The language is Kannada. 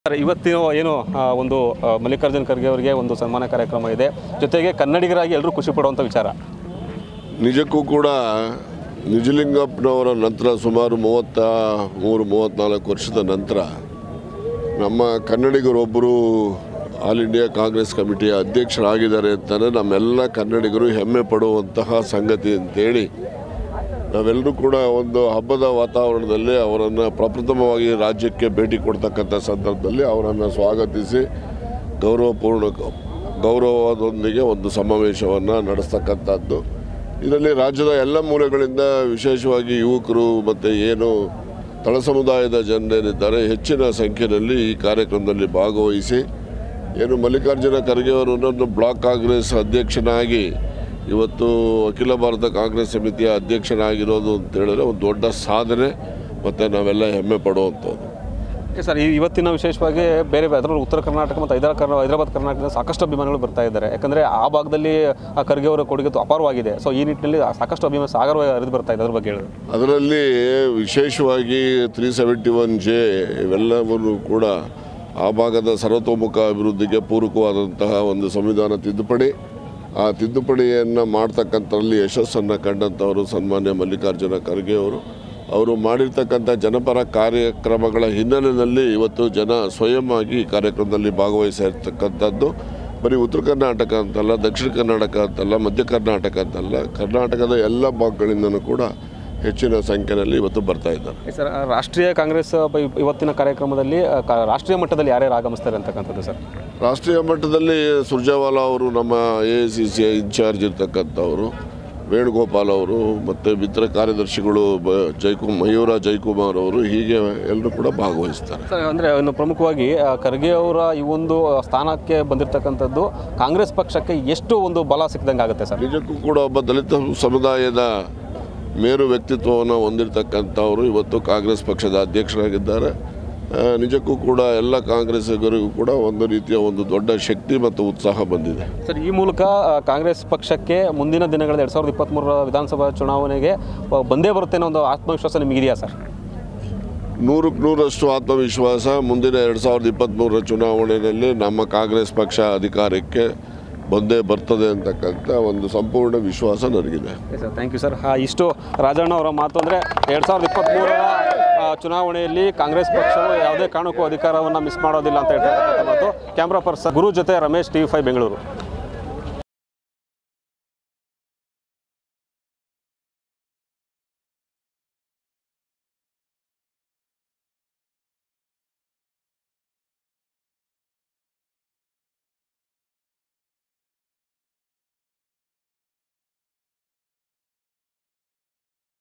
ಸರ್ ಇವತ್ತಿನ ಏನು ಆ, ಒಂದು ಆ, ಮಲ್ಲಿಕಾರ್ಜುನ್ ಖರ್ಗೆ ಅವರಿಗೆ ಒಂದು ಸನ್ಮಾನ ಕಾರ್ಯಕ್ರಮ ಇದೆ ಜೊತೆಗೆ ಕನ್ನಡಿಗರಾಗಿ ಎಲ್ಲರೂ ಖುಷಿ ಪಡುವಂಥ ವಿಚಾರ ನಿಜಕ್ಕೂ ಕೂಡ ನಿಜಲಿಂಗಪ್ಪನವರ ನಂತರ ಸುಮಾರು ಮೂವತ್ತ ಮೂರು ಮೂವತ್ತ್ನಾಲ್ಕು ವರ್ಷದ ನಂತರ ನಮ್ಮ ಕನ್ನಡಿಗರೊಬ್ಬರು ಆಲ್ ಇಂಡಿಯಾ ಕಾಂಗ್ರೆಸ್ ಕಮಿಟಿಯ ಅಧ್ಯಕ್ಷರಾಗಿದ್ದಾರೆ ಅಂತಲೇ ನಮ್ಮೆಲ್ಲ ಕನ್ನಡಿಗರು ಹೆಮ್ಮೆ ಪಡುವಂತಹ ಸಂಗತಿ ಅಂತೇಳಿ ನಾವೆಲ್ಲರೂ ಕೂಡ ಒಂದು ಹಬ್ಬದ ವಾತಾವರಣದಲ್ಲಿ ಅವರನ್ನು ಪ್ರಪ್ರಥಮವಾಗಿ ರಾಜ್ಯಕ್ಕೆ ಭೇಟಿ ಕೊಡ್ತಕ್ಕಂಥ ಸಂದರ್ಭದಲ್ಲಿ ಅವರನ್ನು ಸ್ವಾಗತಿಸಿ ಗೌರವಪೂರ್ಣ ಗೌರವದೊಂದಿಗೆ ಒಂದು ಸಮಾವೇಶವನ್ನು ನಡೆಸ್ತಕ್ಕಂಥದ್ದು ಇದರಲ್ಲಿ ರಾಜ್ಯದ ಎಲ್ಲ ಮೂಲೆಗಳಿಂದ ವಿಶೇಷವಾಗಿ ಯುವಕರು ಮತ್ತು ಏನು ತಳ ಸಮುದಾಯದ ಜನರೇನಿದ್ದಾರೆ ಹೆಚ್ಚಿನ ಸಂಖ್ಯೆಯಲ್ಲಿ ಈ ಕಾರ್ಯಕ್ರಮದಲ್ಲಿ ಭಾಗವಹಿಸಿ ಏನು ಮಲ್ಲಿಕಾರ್ಜುನ ಖರ್ಗೆ ಅವರನ್ನು ಬ್ಲಾಕ್ ಕಾಂಗ್ರೆಸ್ ಅಧ್ಯಕ್ಷನಾಗಿ ಇವತ್ತು ಅಖಿಲ ಭಾರತ ಕಾಂಗ್ರೆಸ್ ಸಮಿತಿಯ ಅಧ್ಯಕ್ಷನಾಗಿರೋದು ಅಂತ ಹೇಳಿದ್ರೆ ಒಂದು ದೊಡ್ಡ ಸಾಧನೆ ಮತ್ತು ನಾವೆಲ್ಲ ಹೆಮ್ಮೆ ಪಡುವಂಥದ್ದು ಓಕೆ ಸರ್ ಈ ಇವತ್ತಿನ ವಿಶೇಷವಾಗಿ ಬೇರೆ ಬೇರೆ ಅದರಲ್ಲೂ ಉತ್ತರ ಕರ್ನಾಟಕ ಮತ್ತು ಹೈದರಾ ಕರ್ನಾ ಹೈದರಾಬಾದ್ ಕರ್ನಾಟಕದ ಸಾಕಷ್ಟು ಅಭಿಮಾನಿಗಳು ಬರ್ತಾ ಇದ್ದಾರೆ ಯಾಕಂದರೆ ಆ ಭಾಗದಲ್ಲಿ ಆ ಖರ್ಗೆ ಅವರ ಕೊಡುಗೆ ತು- ಅಪಾರವಾಗಿದೆ ಸೊ ಈ ನಿಟ್ಟಿನಲ್ಲಿ ಸಾಕಷ್ಟು ಅಭಿಮಾನ ಸಾಗರವಾಗಿ ಹರಿದು ಬರ್ತಾ ಇದೆ ಅದ್ರ ಬಗ್ಗೆ ಹೇಳಿದ್ರು ಅದರಲ್ಲಿ ವಿಶೇಷವಾಗಿ ತ್ರೀ ಸೆವೆಂಟಿ ಒನ್ ಜೆ ಇವೆಲ್ಲವನ್ನು ಕೂಡ ಆ ಭಾಗದ ಸರ್ವತೋಮುಖ ಅಭಿವೃದ್ಧಿಗೆ ಪೂರಕವಾದಂತಹ ಒಂದು ಸಂವಿಧಾನ ತಿದ್ದುಪಡಿ ಆ ತಿದ್ದುಪಡಿಯನ್ನು ಮಾಡ್ತಕ್ಕಂಥರಲ್ಲಿ ಯಶಸ್ಸನ್ನು ಕಂಡಂಥವರು ಸನ್ಮಾನ್ಯ ಮಲ್ಲಿಕಾರ್ಜುನ ಖರ್ಗೆ ಅವರು ಅವರು ಮಾಡಿರ್ತಕ್ಕಂಥ ಜನಪರ ಕಾರ್ಯಕ್ರಮಗಳ ಹಿನ್ನೆಲೆಯಲ್ಲಿ ಇವತ್ತು ಜನ ಸ್ವಯಂ ಆಗಿ ಈ ಕಾರ್ಯಕ್ರಮದಲ್ಲಿ ಭಾಗವಹಿಸಿರ್ತಕ್ಕಂಥದ್ದು ಬರೀ ಉತ್ತರ ಕರ್ನಾಟಕ ಅಂತಲ್ಲ ದಕ್ಷಿಣ ಕರ್ನಾಟಕ ಅಂತಲ್ಲ ಮಧ್ಯ ಕರ್ನಾಟಕ ಅಂತಲ್ಲ ಕರ್ನಾಟಕದ ಎಲ್ಲ ಭಾಗಗಳಿಂದನೂ ಕೂಡ ಹೆಚ್ಚಿನ ಸಂಖ್ಯೆಯಲ್ಲಿ ಇವತ್ತು ಬರ್ತಾ ಇದ್ದಾರೆ ಸರ್ ಆ, ರಾಷ್ಟ್ರೀಯ ಕಾಂಗ್ರೆಸ್ ಬ- ಇವತ್ತಿನ ಕಾರ್ಯಕ್ರಮದಲ್ಲಿ ಆ, ಕ- ರಾಷ್ಟ್ರೀಯ ಮಟ್ಟದಲ್ಲಿ ಯಾರ್ಯಾರು ಆಗಮಿಸ್ತಾರೆ ಅಂತಕ್ಕಂಥದ್ದು ಸರ್ ರಾಷ್ಟ್ರೀಯ ಮಟ್ಟದಲ್ಲಿ ಸುರ್ಜೇವಾಲಾ ಅವರು ನಮ್ಮ A I C C incharge ಇರ್ತಕ್ಕಂಥವರು ವೇಣುಗೋಪಾಲ್ ಅವರು ಮತ್ತು ಮಿತ್ರ ಕಾರ್ಯದರ್ಶಿಗಳು ಬ ಜೈಕು ಮಯೂರ ಜೈಕುಮಾರ್ ಅವರು ಹೀಗೆ ಎಲ್ಲರೂ ಕೂಡ ಭಾಗವಹಿಸ್ತಾರೆ ಸರ್ ಅಂದರೆ ಇನ್ನು ಪ್ರಮುಖವಾಗಿ ಆ, ಖರ್ಗೆ ಅವರ ಈ ಒಂದು ಸ್ಥಾನಕ್ಕೆ ಬಂದಿರತಕ್ಕಂಥದ್ದು ಕಾಂಗ್ರೆಸ್ ಪಕ್ಷಕ್ಕೆ ಎಷ್ಟು ಒಂದು ಬಲ ಸಿಕ್ಕಿದಂಗೆ ಆಗುತ್ತೆ ಸರ್ ನಿಜಕ್ಕೂ ಕೂಡ ಒಬ್ಬ ದಲಿತ ಸಮುದಾಯದ ಮೇರು ವ್ಯಕ್ತಿತ್ವವನ್ನು ಹೊಂದಿರತಕ್ಕಂಥವರು ಇವತ್ತು ಕಾಂಗ್ರೆಸ್ ಪಕ್ಷದ ಅಧ್ಯಕ್ಷರಾಗಿದ್ದಾರೆ ಆ, ನಿಜಕ್ಕೂ ಕೂಡ ಎಲ್ಲ ಕಾಂಗ್ರೆಸ್ಸಿಗರಿಗೂ ಕೂಡ ಒಂದು ರೀತಿಯ ಒಂದು ದೊಡ್ಡ ಶಕ್ತಿ ಮತ್ತು ಉತ್ಸಾಹ ಬಂದಿದೆ ಸರ್ ಈ ಮೂಲಕ ಆ, ಕಾಂಗ್ರೆಸ್ ಪಕ್ಷಕ್ಕೆ ಮುಂದಿನ ದಿನಗಳಲ್ಲಿ ಎರಡು ಸಾವಿರದ ಇಪ್ಪತ್ತ್ಮೂರರ ವಿಧಾನಸಭಾ ಚುನಾವಣೆಗೆ ಆ, ಬಂದೇ ಬರುತ್ತೆ ಅನ್ನೋ ಒಂದು ಆತ್ಮವಿಶ್ವಾಸ ನಿಮಗಿದೆಯಾ ಸರ್ ನೂರಕ್ಕೆ ನೂರಷ್ಟು ಆತ್ಮವಿಶ್ವಾಸ ಮುಂದಿನ ಎರಡು ಸಾವಿರದ ಇಪ್ಪತ್ತ್ಮೂರರ ಚುನಾವಣೆಯಲ್ಲಿ ನಮ್ಮ ಕಾಂಗ್ರೆಸ್ ಪಕ್ಷ ಅಧಿಕಾರಕ್ಕೆ ಬಂದೇ ಬರ್ತದೆ ಅಂತಕ್ಕಂಥ ಒಂದು ಸಂಪೂರ್ಣ ವಿಶ್ವಾಸ ನನಗಿದೆ ಸರ್ ಥ್ಯಾಂಕ್ ಯು ಸರ್ ಇಷ್ಟು ರಾಜಣ್ಣ ಅವರ ಮಾತು ಅಂದರೆ ಎರಡು ಸಾವಿರದ ಇಪ್ಪತ್ತ್ಮೂರರ ಆ, ಚುನಾವಣೆಯಲ್ಲಿ ಕಾಂಗ್ರೆಸ್ ಪಕ್ಷವು ಯಾವುದೇ ಕಾರಣಕ್ಕೂ ಅಧಿಕಾರವನ್ನು ಮಿಸ್ ಮಾಡೋದಿಲ್ಲ ಅಂತ ಹೇಳ್ತಕ್ಕಂಥ ಮಾತು ಕ್ಯಾಮ್ರಾ ಪರ್ಸನ್ ಗುರು ಜೊತೆ ರಮೇಶ್ ಟಿ ಫೈ ಬೆಂಗಳೂರು